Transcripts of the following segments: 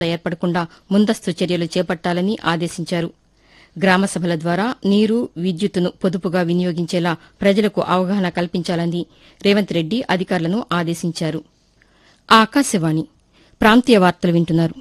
ఏర్పడకుండా ముందస్తు చర్యలు చేపట్టాలని ఆదేశించారు గ్రామ సభల ద్వారా నీరు విద్యుత్తును పొదుపుగా వినియోగించేలా ప్రజలకు అవగాహన కల్పించాలని రేవంత్ రెడ్డి అధికారులను ఆదేశించారు ఆకాశవాణి ప్రాంతీయ వార్తలు వింటున్నారు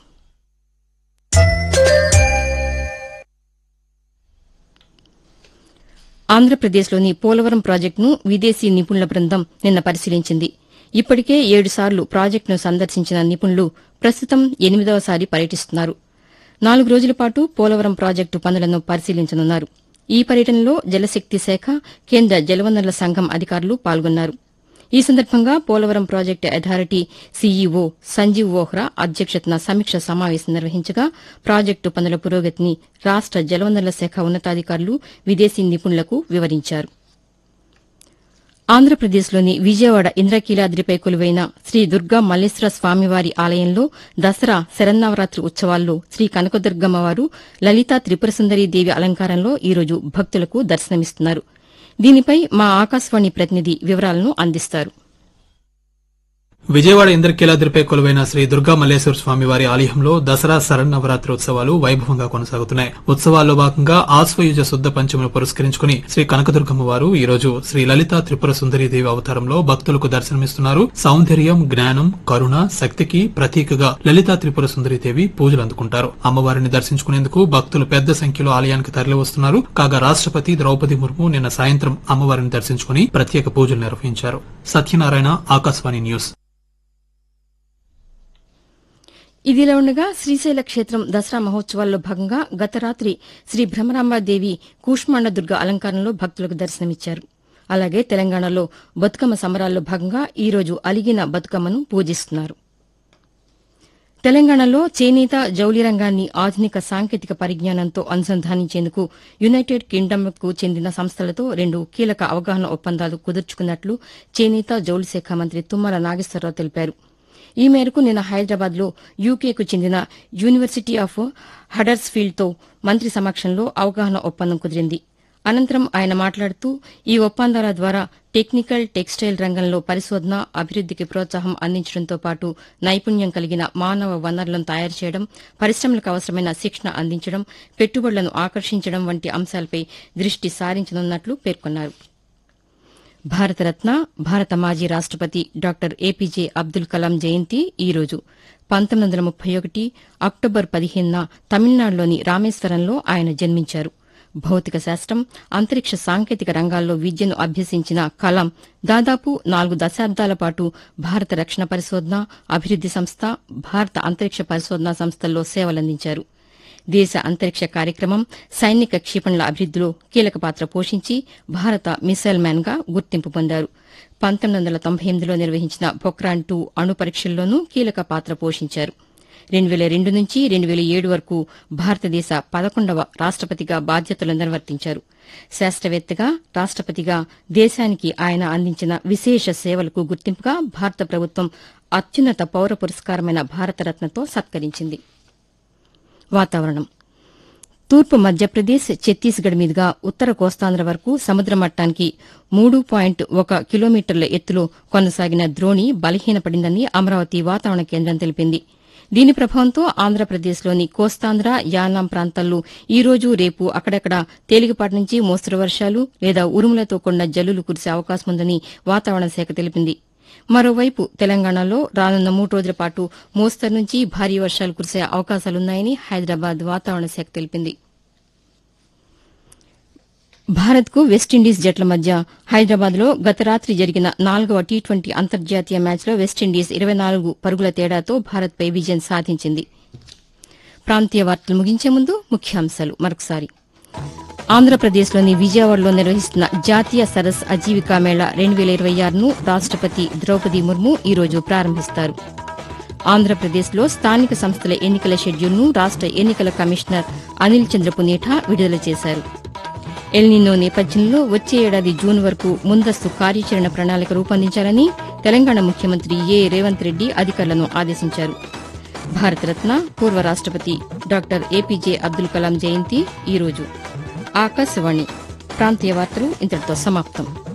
ఆంధ్రప్రదేశ్లోని పోలవరం ప్రాజెక్టును విదేశీ నిపుణుల బృందం నిన్న పరిశీలించింది ఇప్పటికే ఏడుసార్లు ప్రాజెక్టును సందర్శించిన నిపుణులు ప్రస్తుతం ఎనిమిదవసారి పర్యటిస్తున్నారు నాలుగు రోజుల పాటు పోలవరం ప్రాజెక్టు పనులను పరిశీలించనున్నారు ఈ పర్యటనలో జలశక్తి శాఖ కేంద్ర జలవనరుల సంఘం అధికారులు పాల్గొన్నారు ఈ సందర్భంగా Polavaram project authority CEO Sanjeev Vohra అధ్యక్షతన సమీక్ష సమావేశం నిర్వహించగా ప్రాజెక్టు పనుల పురోగతిని రాష్ట జలవనరుల శాఖ ఉన్నతాధికారులు విదేశీ నిపుణులకు వివరించారు ఆంధ్రప్రదేశ్లోని విజయవాడ ఇంద్రకీలాద్రిపై కొలువైన శ్రీ దుర్గా మల్లేశ్వర స్వామివారి ఆలయంలో దసరా శరన్నవరాత్రి ఉత్సవాల్లో శ్రీ కనకదుర్గమ్మవారు లలితా త్రిపురసుందరీ దేవి అలంకారంలో ఈరోజు భక్తులకు దర్శనమిస్తున్నారు దీనిపై మా ఆకాశవాణి ప్రతినిధి వివరాలను అందిస్తారు విజయవాడ ఇంద్రకీలాద్రిపై కొలువైన శ్రీ దుర్గా మల్లేశ్వర స్వామి వారి ఆలయంలో దసరా శరన్నవరాత్రి ఉత్సవాలు వైభవంగా కొనసాగుతున్నాయి ఉత్సవాల్లో భాగంగా ఆశ్వయుజ శుద్ధ పంచమును పురస్కరించుకుని శ్రీ కనకదుర్గమ్మ వారు ఈ రోజు శ్రీ లలిత త్రిపుర సుందరీదేవి అవతారంలో భక్తులకు దర్శనమిస్తున్నారు సౌందర్యం జ్ఞానం కరుణ శక్తికి ప్రతీకగా లలితా త్రిపుర సుందరీదేవి పూజలు అందుకుంటారు అమ్మవారిని దర్శించుకునేందుకు భక్తులు పెద్ద సంఖ్యలో ఆలయానికి తరలివస్తున్నారు కాగా రాష్టపతి ద్రౌపది ముర్ము నిన్న సాయంత్రం అమ్మవారిని దర్శించుకుని ప్రత్యేక పూజలు నిర్వహించారు సత్యనారాయణ ఆకాశవాణి న్యూస్ ఇదిలా ఉండగా శ్రీశైల క్షేత్రం దసరా మహోత్సవాల్లో భాగంగా గత రాత్రి శ్రీ భ్రమరాంబాదేవి కూష్మాండ దుర్గ అలంకారంలో భక్తులకు దర్శనమిచ్చారు అలాగే తెలంగాణలో బతుకమ్మ సంబరాల్లో భాగంగా ఈ రోజు అలిగిన బతుకమ్మను పూజిస్తున్నారు తెలంగాణలో చేనేత జౌళి రంగాన్ని ఆధునిక సాంకేతిక పరిజ్ఞానంతో అనుసంధానించేందుకు యునైటెడ్ కింగ్డమ్కు చెందిన సంస్థలతో రెండు కీలక అవగాహన ఒప్పందాలు కుదుర్చుకున్నట్లు చేనేత జౌళి శాఖ మంత్రి తుమ్మల నాగేశ్వరరావు తెలిపారు ఈ మేరకు నిన్న హైదరాబాద్లో యూకేకు చెందిన యూనివర్సిటీ ఆఫ్ హడర్స్ఫీల్డ్తో మంత్రి సమక్షంలో అవగాహన ఒప్పందం కుదిరింది అనంతరం ఆయన మాట్లాడుతూ ఈ ఒప్పందాల ద్వారా టెక్నికల్ టెక్స్టైల్ రంగంలో పరిశోధన అభివృద్దికి ప్రోత్సాహం అందించడంతో పాటు నైపుణ్యం కలిగిన మానవ వనరులను తయారు చేయడం పరిశ్రమలకు అవసరమైన శిక్షణ అందించడం పెట్టుబడులను ఆకర్షించడం వంటి అంశాలపై దృష్టి సారించనున్నట్లు పేర్కొన్నారు భారతరత్న భారత మాజీ రాష్టపతి డాక్టర్ ఏపీజే అబ్దుల్ కలాం జయంతి ఈ రోజు పంతొమ్మిది వందల ముప్పై ఒకటి అక్టోబర్ పదిహేనున తమిళనాడులోని రామేశ్వరంలో ఆయన జన్మించారు భౌతిక శాస్త్రం అంతరిక్ష సాంకేతిక రంగాల్లో విద్యను అభ్యసించిన కలాం దాదాపు నాలుగు దశాబ్దాల పాటు భారత రక్షణ పరిశోధన అభివృద్ది సంస్థ భారత అంతరిక్ష పరిశోధనా సంస్థల్లో సేవలందించారు దేశ అంతరిక్ష కార్యక్రమం సైనిక క్షిపణుల అభివృద్దిలో కీలక పాత్ర పోషించి భారత మిసైల్ మ్యాన్ గా గుర్తింపు పొందారు పంతొమ్మిది వందల తొంభై ఎనిమిదిలో నిర్వహించిన పొక్రాన్ టూ అణు పరీక్షల్లోనూ కీలక పాత్ర పోషించారు రెండు వేల రెండు నుంచి రెండు వేల ఏడు వరకు భారతదేశ పదకొండవ రాష్టపతిగా బాధ్యతలు నిర్వర్తించారు శాస్త్రవేత్తగా రాష్టపతిగా దేశానికి ఆయన అందించిన విశేష సేవలకు గుర్తింపుగా భారత ప్రభుత్వం అత్యున్నత పౌర పురస్కారమైన భారతరత్నతో సత్కరించింది వాతావరణం తూర్పు మధ్యప్రదేశ్ ఛత్తీస్గఢ్ మీదుగా ఉత్తర కోస్తాంధ్ర వరకు సముద్ర మట్టానికి మూడు పాయింట్ ఒక కిలోమీటర్ల ఎత్తులో కొనసాగిన ద్రోణి బలహీనపడిందని అమరావతి వాతావరణ కేంద్రం తెలిపింది దీని ప్రభావంతో ఆంధ్రప్రదేశ్లోని కోస్తాంధ్ర యానాం ప్రాంతాల్లో ఈ రోజు రేపు అక్కడక్కడ తేలికపాటి నుంచి మోస్తరు వర్షాలు లేదా ఉరుములతో కూడిన జల్లులు కురిసే అవకాశం ఉందని వాతావరణ శాఖ తెలిపింది మరోవైపు తెలంగాణలో రానున్న మూడు రోజుల పాటు మోస్తరు నుంచి భారీ వర్షాలు కురిసే అవకాశాలున్నాయని హైదరాబాద్ వాతావరణ శాఖ తెలిపింది భారత్కు వెస్టిండీస్ జట్ల మధ్య హైదరాబాద్లో గత రాత్రి జరిగిన నాలుగవ టీ ట్వంటీ అంతర్జాతీయ మ్యాచ్లో వెస్టిండీస్ ఇరవై నాలుగు పరుగుల తేడాతో భారత్పై విజయం సాధించింది ప్రాంతీయ వార్తలు ముగించే ముందు ముఖ్యాంశాలు మరొకసారి ఆంధ్రప్రదేశ్లోని విజయవాడలో నిర్వహిస్తున్న జాతీయ సరస్ అజీవికా మేళా రెండు వేల ఇరవై ఆరును రాష్టపతి ద్రౌపది ముర్ము ఈ రోజు ప్రారంభిస్తారు ఆంధ్రప్రదేశ్లో స్థానిక సంస్థల ఎన్నికల షెడ్యూల్ను రాష్ట ఎన్నికల కమిషనర్ అనిల్ చంద్ర పునేఠా విడుదల చేశారు ఎల్నినో నేపథ్యంలో వచ్చే ఏడాది జూన్ వరకు ముందస్తు కార్యాచరణ ప్రణాళిక రూపొందించాలని తెలంగాణ ముఖ్యమంత్రి ఏ రేవంత్ రెడ్డి అధికారులను ఆదేశించారు భారతరత్న పూర్వ రాష్టపతి డాక్టర్ ఏపీజే అబ్దుల్ కలాం జయంతి ఈ రోజు ఆకాశవాణి ప్రాంతీయ వార్తలు ఇంతటితో సమాప్తం